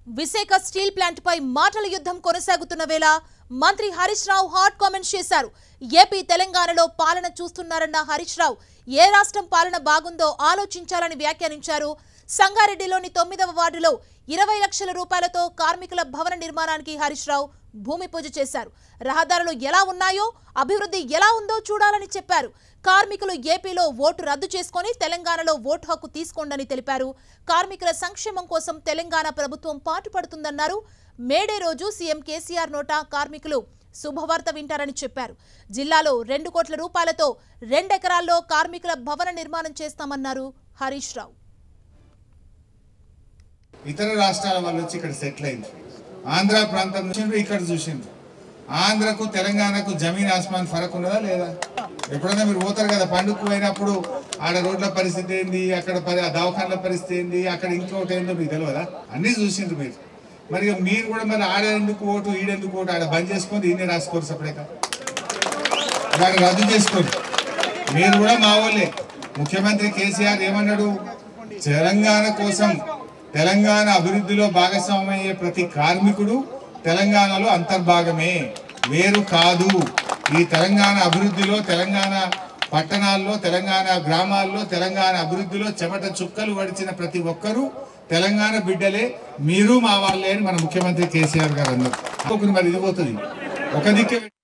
Visakha steel plant పై మాటల యుద్ధం కొనసాగుతున్న వేళ మంత్రి హరీష్ రావు హాట్ కామెంట్స్ చేశారు ఏపీ తెలంగాణలో పాలన చూస్తున్నారన్న హరీష్ రావు ఏ రాష్ట్రం పాలన బాగుందో ఆలోచించాలని వ్యాఖ్యానించారు సంగారెడ్డిలోని తొమ్మిదవ వార్డులో ఇరవై లక్షల రూపాయలతో కార్మికుల భవన నిర్మాణానికి హరీష్ రావు భూమి పూజ చేశారు రహదారులు ఎలా ఉన్నాయో అభివృద్ధి ఎలా ఉందో చూడాలని చెప్పారు కార్మికులు ఏపీలో ఓటు రద్దు చేసుకొని తెలంగాణలో ఓటు హక్కు తీసుకోండని తెలిపారు కార్మికుల సంక్షేమం కోసం తెలంగాణ ప్రభుత్వం పాటుపడుతుందన్నారు మేడే రోజు సీఎం కేసీఆర్ నోట కార్మికులు శుభవార్త వింటారని చెప్పారు జిల్లాలో రెండు కోట్ల రూపాయలతో రెండెకరాల్లో కార్మికుల భవన నిర్మాణం చేస్తామన్నారు హరీష్ రావు ఇతర రాష్ట్రాల వాళ్ళు వచ్చి ఇక్కడ సెటిల్ అయింది ఆంధ్ర ప్రాంతం చూసిండ్రు ఇక్కడ చూసిండ్రు ఆంధ్రకు తెలంగాణకు జమీన్ ఆస్మాన్ ఫరక్ ఉన్నదా లేదా ఎప్పుడైనా మీరు పోతారు కదా పండుగకు పోయినప్పుడు ఆడ రోడ్ల పరిస్థితి ఏంది అక్కడ పరి ఆ దవాఖాన్ల పరిస్థితి ఏంది అక్కడ ఇంకోటి ఏందో మీకు తెలియదా అన్నీ చూసిండ్రు మీరు మరి ఇక మీరు కూడా మరి ఆడ ఎందుకు ఓటు ఈడెందుకు ఓటు ఆడ బంద్ చేసుకొని ఈయనే రాసుకోరు సపరేట్గా దాన్ని రద్దు చేసుకోండి మీరు కూడా మా వాళ్ళే ముఖ్యమంత్రి కేసీఆర్ ఏమన్నాడు తెలంగాణ కోసం తెలంగాణ అభివృద్ధిలో భాగస్వామయ్యే ప్రతి కార్మికుడు తెలంగాణలో అంతర్భాగమే వేరు కాదు ఈ తెలంగాణ అభివృద్ధిలో తెలంగాణ పట్టణాల్లో తెలంగాణ గ్రామాల్లో తెలంగాణ అభివృద్ధిలో చెమట చుక్కలు వడిచిన ప్రతి ఒక్కరూ తెలంగాణ బిడ్డలే మీరు మా వాళ్ళే అని మన ముఖ్యమంత్రి కేసీఆర్ గారు అన్నారు ఒకరు మరి ఇది పోతుంది ఒక దిక్కే